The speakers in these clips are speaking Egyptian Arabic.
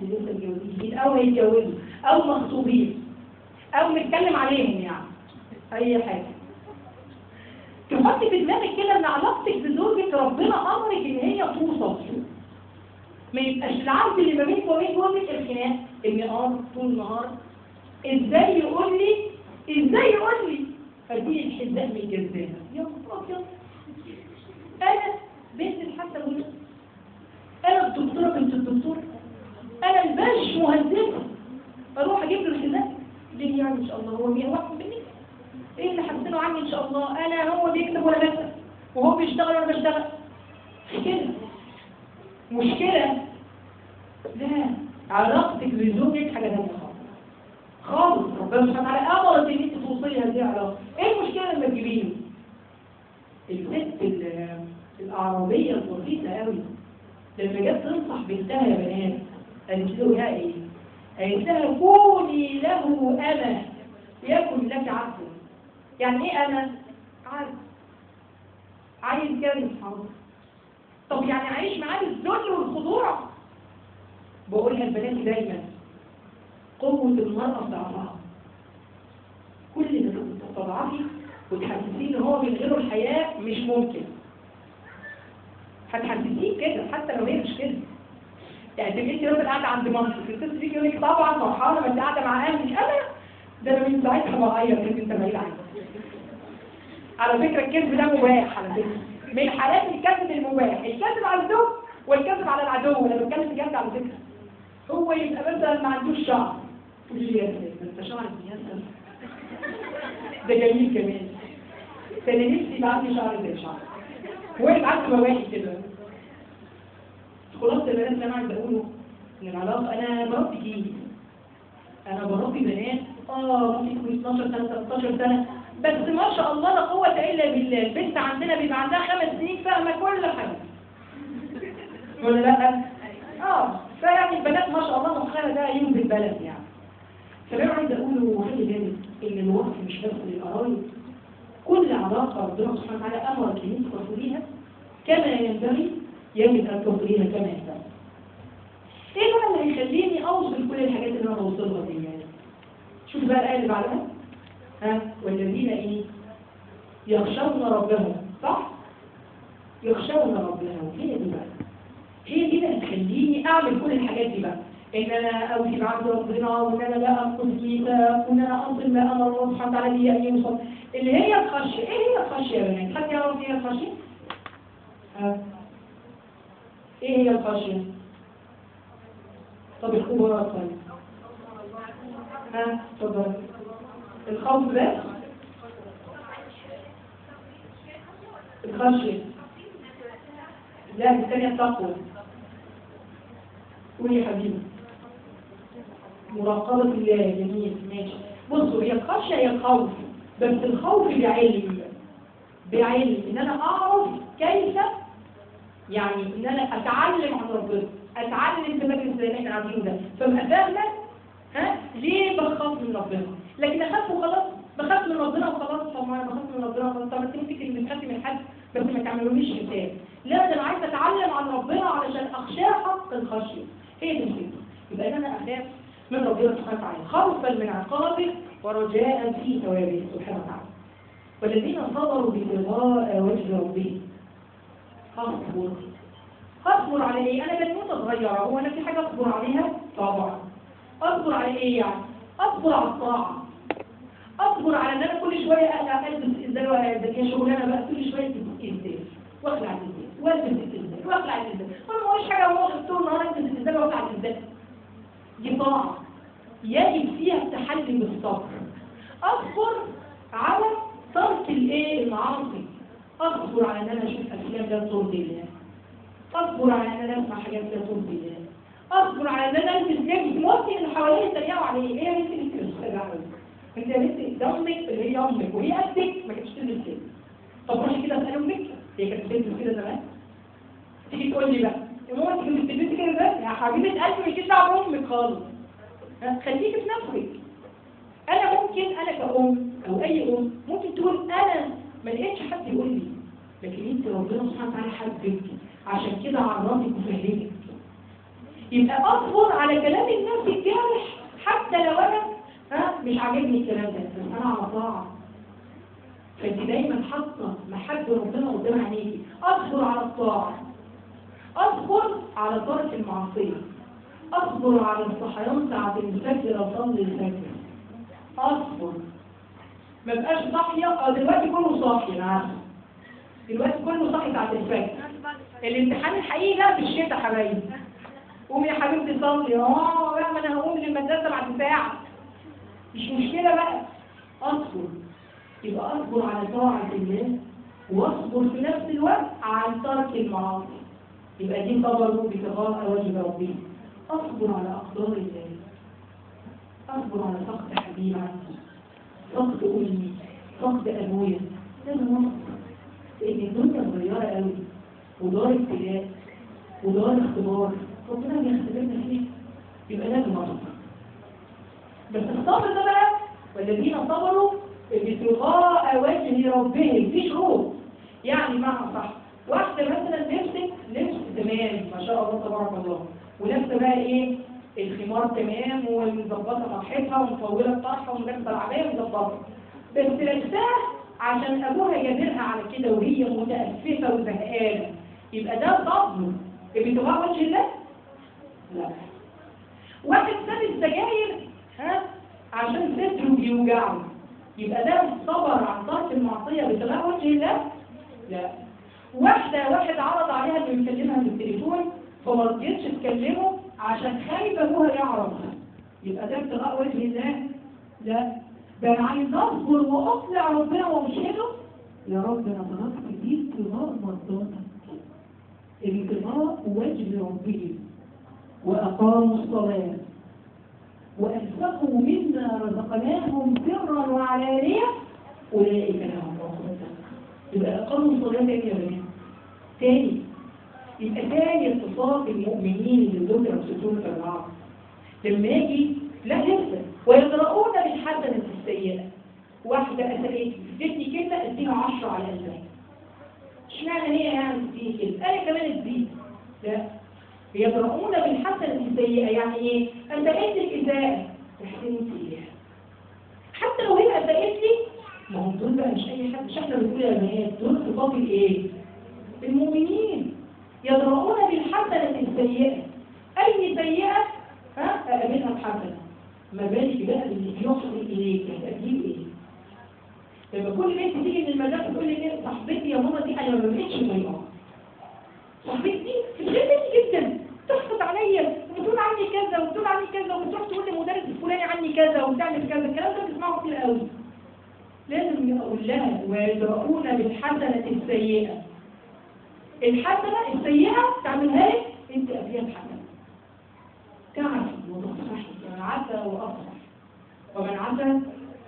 لسه متجوزين جديد او هيتجوزوا او مخطوبين او نتكلم عليهم يعني اي حاجه تحط في دماغك كده ان علاقتك بزوجك ربنا امرك ان هي توصف ما يبقاش العهد اللي ما بينك وبين جوزك الخناق النهار طول النهار ازاي يقول لي ازاي يقول لي فدي الحذاء من جزاها يا نهار ابيض انا بنت الحسن والنصر انا الدكتوره بنت الدكتور انا الباش مهندسه اروح اجيب له الحذاء ليه يعني ان شاء الله هو مين واحد مني ايه اللي حسنه عني ان شاء الله انا هو بيكتب ولا بكتب وهو بيشتغل وانا بشتغل مشكله مشكله لا علاقتك بزوجك حاجه ثانيه خالص خالص ربنا سبحانه وتعالى امرك ان انت توصلي هذه العلاقه ايه المشكله لما تجيبيه الست ال- الاعرابيه البسيطه قوي لما جت تنصح بنتها يا بنات قالت له يا ايه قالت لها كوني له انا يكن لك عبد يعني ايه انا عبد عايز كام حاضر طب يعني عايش معاه الذل والخضوع بقولها لبناتي دايما قوة المرأة في ضعفها كل ما تضعفي وتحسسيه ان هو من غيره الحياة مش ممكن هتحسسيه كده حتى لو هي مش كده يعني تبقي انت مثلا قاعده عند مامتك الست تيجي يقول لك طبعا فرحانه ما انت قاعده مع اهلك انا ده انا من ساعتها بغير كده انت بعيد عني على فكره الكذب ده مباح على فكره من حالات الكذب المباح الكذب على الزوج والكذب على العدو انا بتكلم بجد على فكره هو يبقى مثلا ما عندوش شعر تقول لي يا سلام ده انت شعرك يا سلام ده جميل كمان ده انا نفسي يبقى عندي شعر زي شعرك هو يبقى عنده مواهب كده خلاص البنات اللي انا عايز اقوله ان العلاقه انا بربي جيل انا بربي بنات اه ممكن يكون 12 سنه 13 سنه بس ما شاء الله لا قوه الا بالله البنت عندنا بيبقى عندها خمس سنين فاهمه كل حاجه ولا لا اه فيعني البنات ما شاء الله مخها ده يوم بالبلد يعني فانا عايز اقوله خلي بالك ان الوقت مش بس للقرايب كل علاقه ربنا سبحانه وتعالى امرك ان انت تصليها كما ينبغي يجب ان تصليها كما ينبغي ايه بقى اللي هيخليني اوصل كل الحاجات اللي انا بوصلها دي يعني شوف بقى الايه اللي بعدها ها والذين ايه يخشون ربهم صح يخشون ربهم هي دي بقى هي دي اللي هتخليني اعمل كل الحاجات دي بقى ان انا اوفي بعد ربنا وان انا لا انقذ ميثاق وان انا انقذ ما امر الله سبحانه وتعالى به ان يوصل اللي هي الخشيه ايه هي الخشيه يا بنات حد يعرف ايه هي الخشيه ها ايه هي الخشيه طب الخبراء طيب ها اتفضل الخوف ده الخشيه لا الثانيه التقوى قولي يا حبيبي مراقبة الله جميل ماشي بصوا هي الخشية هي الخوف بس الخوف بعلم بعلم ان انا اعرف كيف يعني ان انا اتعلم عن ربنا اتعلم التمكن زي ما احنا عارفين ده فابقى فاهمه ها ليه بخاف من ربنا لكن اخاف وخلاص بخاف من ربنا وخلاص طب ما انا بخاف من ربنا وخلاص طب انت ممكن تبقي بتخافي من حد بس ما تعملوليش حساب لا ده انا عايزه اتعلم عن ربنا علشان اخشاه حق الخشيه هي دي الفكره يبقى انا اخاف من ربنا سبحانه وتعالى خوفا من عقابه ورجاء في ثوابه سبحانه وتعالى والذين صبروا ابتغاء وجه ربهم اصبر اصبر على ايه انا بنوته صغيره هو انا في حاجه اصبر عليها طبعا اصبر على ايه يعني اصبر على الطاعه اصبر على ان انا كل شويه اقلع البس ازاي ولا ده كده شغلانه بقى كل شويه ازاي واخلع ازاي والبس ازاي واخلع ازاي وانا ما هوش حاجه واقف طول النهار البس ازاي واخلع ازاي دي طاعه يجب فيها التحلي بالصبر اصبر على ترك الايه المعاصي اصبر على ان انا اشوف افلام لا ترضي الله اصبر على ان انا اسمع حاجات لا ترضي الله اصبر على ان انا البس لبس موطي اللي حواليا يتريقوا عليه ايه يا بنتي انت مش خدعه انت يا بنتي ده امك اللي هي امك وهي قدك ما كانتش تلبس كده طب روحي كده اسال امك هي كانت بتلبس كده زمان تيجي تقول لي بقى يا ماما انت كنت بتلبسي كده ازاي يا حبيبه قلبي مش دعوه بامك خالص خليكي في نفسك انا ممكن انا كأم او اي ام ممكن تقول انا ما لقيتش حد يقول لي لكن انت ربنا سبحانه وتعالى حبك عشان كده عرفك وفهمك يبقى اصبر على كلام الناس الجارح حتى لو انا ها مش عاجبني الكلام ده بس انا على طاعه فانت دايما حاطه محب ربنا قدام عينيكي اصبر على الطاعه اصبر على ترك المعصيه اصبر على الصحيان ساعه الفجر اصلي الفجر اصبر ما بقاش صاحيه اه دلوقتي كله صاحي انا عارفه دلوقتي كله صاحي ساعه الفجر الامتحان الحقيقي لا في الشتاء حبايبي قومي يا حبيبتي صلي اه لا ما انا هقوم للمدرسه بعد ساعه مش مشكله بقى اصبر يبقى اصبر على طاعه الله واصبر في نفس الوقت عن ترك المعاصي يبقى دي صبر بتغاء وجه ربي اصبر على اقدار الله اصبر على فقد حبيب عندي فقد امي فقد ابويا لازم اصبر لان الدنيا صغيره قوي ودار ابتلاء ودار اختبار ربنا بيختبرنا فيه يبقى لازم اصبر بس الصبر ده بقى والذين صبروا ابتغاء وجه ربهم في شروط يعني معنى صح واحده مثلا لبست لبس تمام ما شاء الله تبارك الله ولابسه بقى ايه الخمار تمام ومظبطه طرحتها ومطوله الطرحه وملابسه العبايه ومظبطه بس لابساها عشان ابوها جابرها على كده وهي متاسفه وزهقانه يبقى ده صبر ابتغاء وجه الله لا واحد ساب السجاير ها عشان صدره بيوجعه يبقى ده صبر عن ترك المعصيه باتباع وجه الله لا واحده واحد عرض عليها انه يكلمها في التليفون فما رضيتش تكلمه عشان خايف ابوها يعرف يبقى ده ابتغاء وجه الله لا ده انا عايز اصبر واطلع ربنا وامشيله يا رب انا طلبت دي ابتغاء مرضاتك ابتغاء وجه ربهم واقاموا الصلاه وأنفقوا مما رزقناهم سرا وعلانية أولئك لهم مغفرة يبقى أقاموا الصلاة تاني يا بنات تاني يبقى تاني اتصاف المؤمنين اللي ذكر في سورة الرعد لما يجي لا لسه ويقرؤون بالحسنة السيئة واحدة أسألت ادتني كلمة اديها عشرة على قلبها اشمعنى هي يعني تديني كلمة أنا كمان اديها لا يقرؤون بالحسنة السيئة يعني ايه؟ أنت قلت الإساءة تحسنت إليها حتى لو هي أساءت لي ما هم دول بقى مش أي حد مش احنا بنقول يا بنات دول صفات الإيه؟ المؤمنين يقرؤون بالحسنة السيئة أي سيئة ها أقابلها بحسنة ما بالك بقى باللي بيحصل إليك هتجيب إيه؟ لما كل بنت تيجي من المدرسة تقول لي ايه صاحبتي يا ماما دي أنا ما بقتش طايقاها صاحبتي بتغلبني جدا تحفظ عليا وبتقول عني كذا وبتقول عني كذا وبتروح تقول لمدرس الفلاني عني كذا وبتعمل كذا الكلام ده بتسمعه كتير قوي لازم اقول لها ويدرؤون بالحسنه السيئه الحسنه السيئه تعملها لك انت قبلها بحسنه تعرف وتصحي من عسى واصلح ومن عسى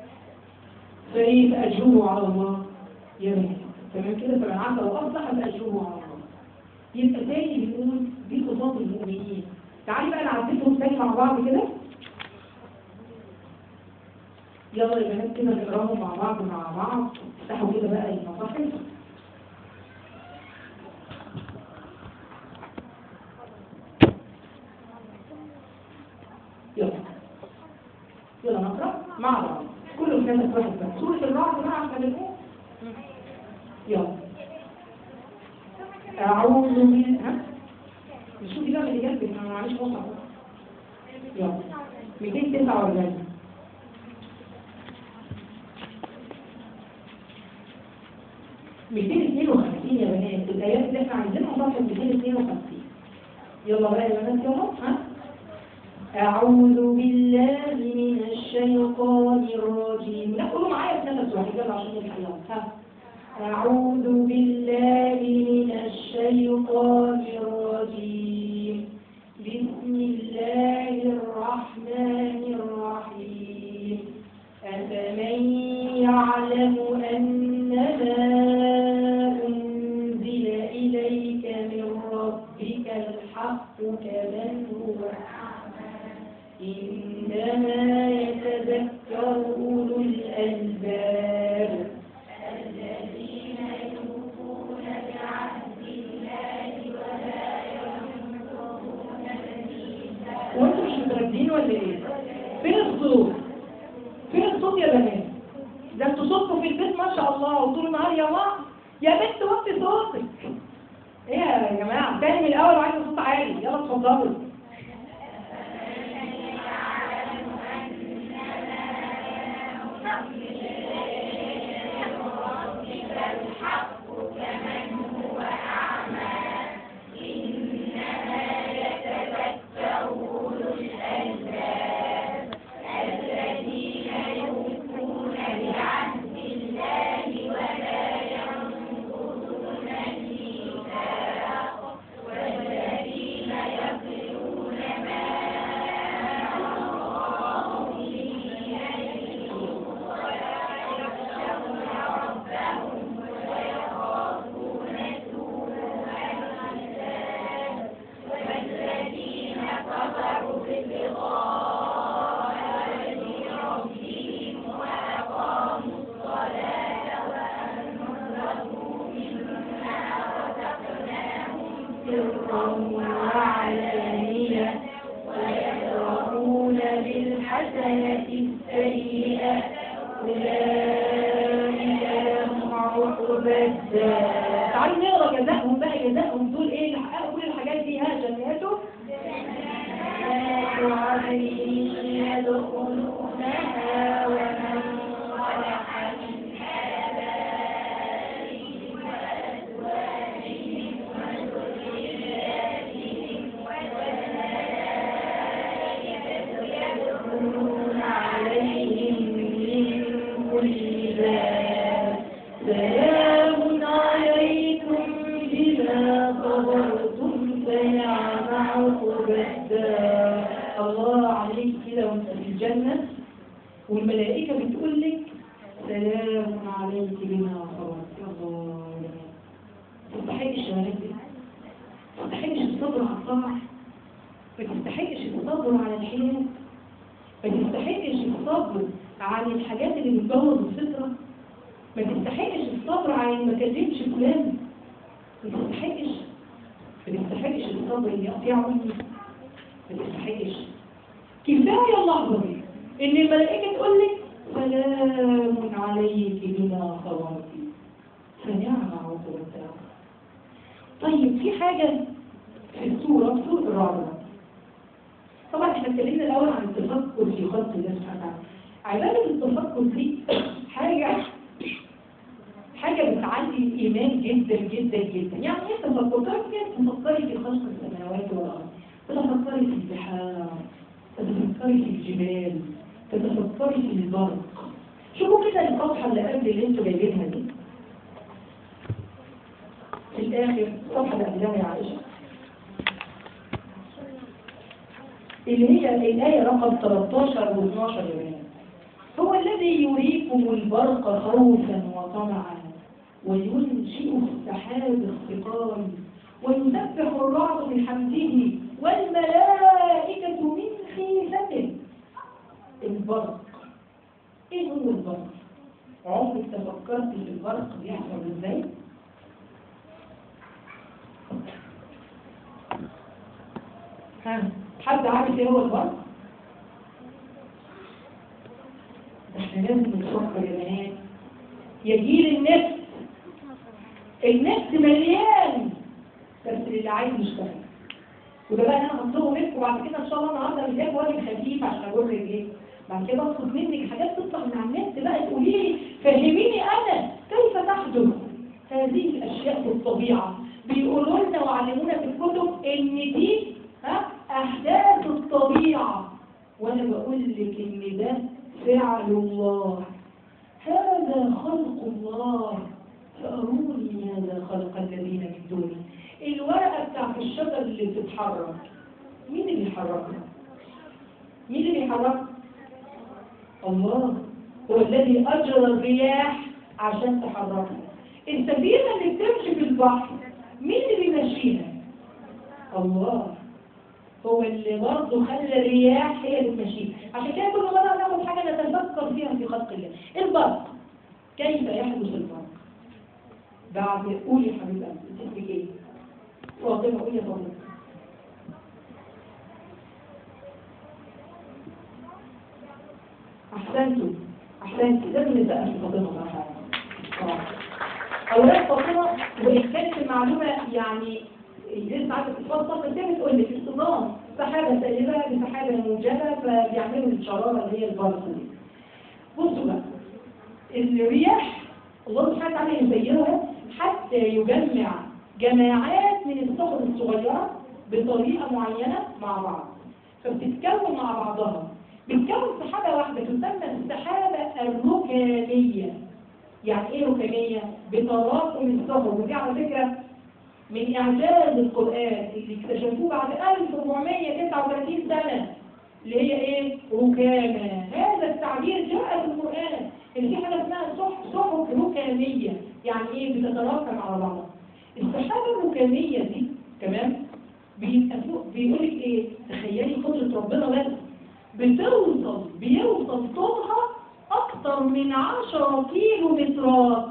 فايه فاجره على الله يا بني تمام كده فمن عسى واصلح فاجره على الله يبقى تاني بنقول دي صفات المؤمنين تعالي بقى نعدلهم تاني مع بعض كده يلا يا بنات كده نقراهم مع بعض مع بعض افتحوا كده بقى المصاحف يلا يلا نقرا مع بعض كله كانت واحد بس سورة الرعد مع عشان يلا أعوذ من ها نشوف بقى اللي جنبك انا معلش وصع يلا 249 252 يا بنات الآيات اللي احنا عايزينها صفحة 252 يلا بقى يا بنات يلا ها أعوذ بالله من الشيطان الرجيم لا قولوا معايا في نفس واحد يلا عشان نلحق ها أعوذ بالله من الشيطان الرجيم بسم الله الرحمن الرحيم أفمن يعلم أنما أنزل إليك من ربك الحق كمن هو إنما يتذكر أولو الألباب عندكم في البيت ما شاء الله وطول النهار يا ماما يا بنت وطي صوتك ايه يا جماعه تاني من الاول وعايزه صوت عالي يلا اتفضلوا سرا وعلانية ويدرؤون بالحسنة السيئة أولئك لهم عقبى الدار تعالوا نقرا جزاءهم بقى جزاءهم دول ايه اللي حققوا كل الحاجات دي ها جناته جنات عدن يدخلونها ومن صلح من يدخلون عليهم من كل باب سلام عليكم بما صبرتم فنعم عقبى الدار الله عليك كده وانت في الجنة والملائكة بتقول لك سلام عليك بما صبرت يا الله ما تستحقش يا بنتي ما تستحقش الصبر على الطاعة ما تستحقش الصبر على الحياة ما تستحقش الصبر عن الحاجات اللي بتبوظ الفطرة ما تستحقش الصبر عن إن ما كلمش فلان ما تستحقش ما تستحقش الصبر اني اطيع امي ما تستحقش كفايه اللحظه دي ان الملائكه تقول لك سلام عليك بما صبرت فنعم عقب الدار طيب في حاجه في السوره في سوره الرعد طبعا احنا اتكلمنا الاول عن التفكر في خلق الله سبحانه وتعالى عباده التفكر دي حاجه حاجة بتعلي الإيمان جدا جدا جدا يعني ايه تفكر كيف تفكري في خلق السماوات والأرض تتفكري في البحار تتفكري في الجبال تتفكري في البرق شوفوا كده الصفحة اللي قبل اللي انتوا جايبينها دي في الآخر الصفحة اللي قبلها يا عائشة اللي هي الآية رقم 13 و 12 يا بنات هو الذي يريكم البرق خوفا وطمعا وينشئ السحاب الثقال ويسبح الرعد بحمده والملائكة من خيفته البرق ايه هو البرق؟ عمرك تفكرت في البرق بيحصل ازاي؟ ها حد عارف ايه هو البرق؟ احنا لازم نفكر يا بنات يجيل النفس النفس مليان بس اللي عايز يشتغل وده بقى انا هطلبه منكم بعد كده ان شاء الله النهارده مديك واجب خفيف عشان اقول رجليك بعد كده اطلب منك حاجات تطلع من على النت بقى تقولي لي فهميني انا كيف تحدث هذه الاشياء في الطبيعه بيقولوا لنا وعلمونا في الكتب ان دي ها احداث الطبيعه وانا بقول لك ان ده فعل الله هذا خلق الله فأروني ماذا خلق الذين من دونه الورقة بتاعت الشجر اللي بتتحرك مين اللي بيحركها؟ مين اللي بيحركها؟ الله هو الذي أجرى الرياح عشان تحركها السفينة اللي بتمشي في البحر مين اللي بيمشيها؟ الله هو اللي برضه خلى الرياح هي اللي تمشيه عشان كده كل مرة ناخد حاجة نتفكر فيها في خلق الله البرق كيف يحدث البرق بعد قولي يا حبيب قلبي اسمك ايه فاطمة قولي يا فاطمة احسنتوا احسنتوا لازم نبقى في فاطمة صراحة اولا فاطمه وان كانت المعلومه يعني لسه عايزه تتفصل بس هي بتقول لك اصطدام سحابه سالبه بسحابه موجبه فبيعملوا الشراره اللي هي البرق دي بصوا بقى الرياح الله سبحانه وتعالى يسيرها حتى يجمع جماعات من السحب الصغيره بطريقه معينه مع بعض فبتتكون مع بعضها بتكون سحابه واحده تسمى السحابه الركاميه يعني ايه ركاميه بتراكم السحب ودي على فكره من إعجاز القرآن اللي اكتشفوه بعد 1439 سنة اللي هي إيه؟ ركامة هذا التعبير جاء في القرآن إن في حاجة اسمها صح صحف ركامية يعني إيه؟ بتتراكم على بعضها السحابة الركامية دي تمام؟ بيبقى فوق بيقول لك إيه؟ تخيلي قدرة ربنا بس بتوصل بيوصل طولها أكثر من 10 كيلو مترات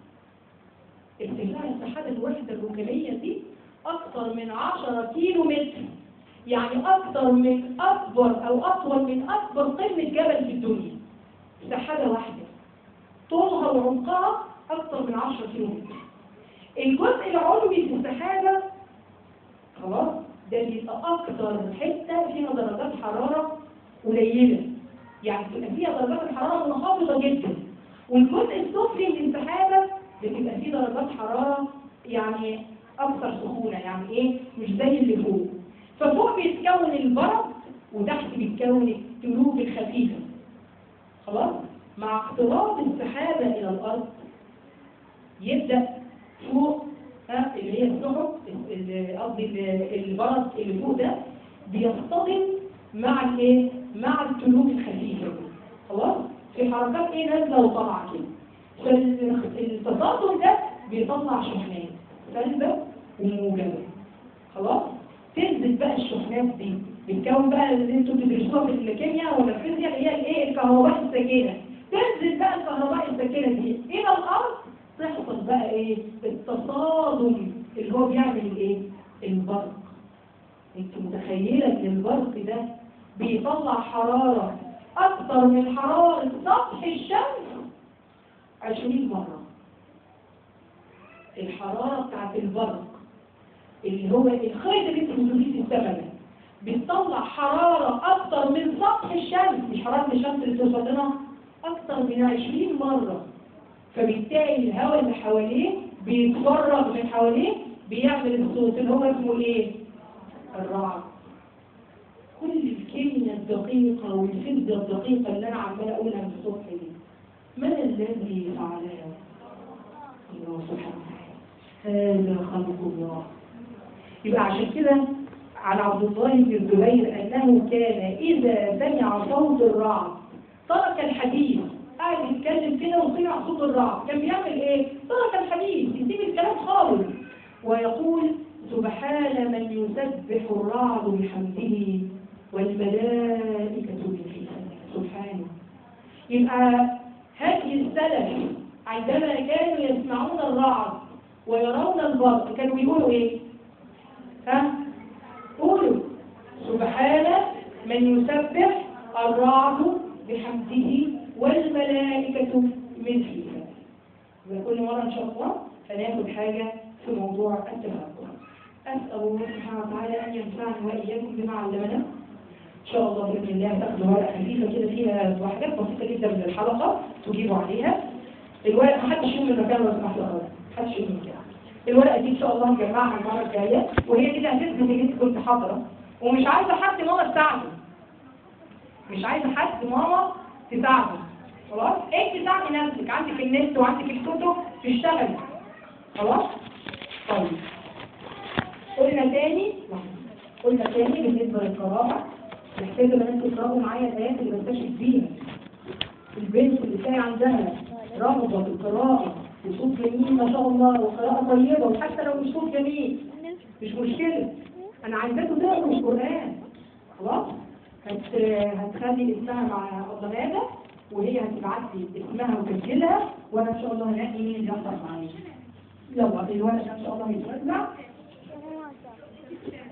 ارتفاع السحابة الوحدة الركامية دي أكثر من 10 كيلو متر يعني أكثر من أكبر أو أطول من أكبر قمة جبل في الدنيا سحابة واحدة طولها وعمقها أكثر من 10 كيلو متر الجزء العلوي في السحابة خلاص ده بيبقى أكثر حتة فيها درجات حرارة قليلة يعني بتبقى فيها درجات الحرارة منخفضة جدا والجزء السفلي من السحابة بتبقى فيه درجات حرارة يعني أكثر سخونة يعني إيه مش زي اللي فوق ففوق بيتكون البرد وتحت بيتكون التلوج الخفيفة خلاص مع اقتراب السحابة إلى الأرض يبدأ فوق ها اللي هي السحب ال- قصدي ال- البرد اللي فوق ده بيصطدم مع الايه؟ مع التلوج الخفيفة خلاص في حركات ايه نازلة وطالعة كده فالتصادم ده بيطلع شحنات سلبة وموجبة خلاص تنزل بقى الشحنات دي بتكون بقى اللي انتوا بتدرسوها في الكيمياء ولا الفيزياء اللي هي الايه الكهرباء الساكنه تنزل بقى الكهرباء الساكنه دي الى الارض تحصل بقى ايه التصادم اللي هو بيعمل الايه البرق انت متخيله ان البرق ده بيطلع حراره اكتر من حراره سطح الشمس 20 مرة الحرارة بتاعت البرق اللي هو الخيط اللي انت بتقوليه في السماء بتطلع حرارة أكتر من سطح الشمس مش حرارة الشمس اللي توصل لنا أكتر من 20 مرة فبالتالي الهواء اللي حواليه بيتفرغ من حواليه بيعمل الصوت اللي هو اسمه ايه؟ الرعد كل الكيمياء الدقيقة والفيزياء الدقيقة اللي أنا عمالة أقولها من الصبح دي من الذي فعلها الله سبحانه هذا خلق الله يبقى عشان كده عن عبد الله بن الزبير أنه كان إذا سمع صوت الرعد ترك الحديث قاعد يتكلم كده وسمع صوت الرعد كان بيعمل ايه؟ ترك الحديث يسيب الكلام خالص ويقول سبحان من يسبح الرعد بحمده والملائكة بحمده سبحانه يبقى هدي السلف عندما كانوا يسمعون الرعد ويرون البرق كانوا بيقولوا ايه ها قولوا سبحان من يسبح الرعد بحمده والملائكة مثله يبقى كل مرة إن شاء الله هناخد حاجة في موضوع التفكر أسأل الله سبحانه وتعالى أن ينفعني وإياكم بما علمنا إن شاء الله بإذن الله تاخدوا ورقة خفيفة كده فيها حاجات بسيطة جدا من الحلقة تجيبوا عليها الورقة محدش يوم من مكان لو سمحت لو محدش يوم من مكان الورقة دي إن شاء الله نجمعها المرة الجاية وهي كده هتثبت إن أنت كنت حاضرة ومش عايزة حد ماما تساعده مش عايزة حد ماما تساعده خلاص انت ساعدي نفسك عندك النت وعندك الكتب تشتغلي خلاص طيب قلنا تاني قلنا تاني بالنسبة للقراءة محتاجة بنات تقرأوا معايا الآيات اللي بستشهد بيها البنت اللي كان عندها رغبة في القراءة وصوت جميل ما شاء الله وقراءة طيبة وحتى لو مش صوت جميل مش مشكلة أنا عايزاكم تقروا القرآن خلاص هت... هتخلي اسمها مع الضمادة وهي هتبعت لي اسمها وتسجيلها وانا ان شاء الله هلاقي مين اللي يحضر معايا يلا الورقه ان شاء الله هيتوزع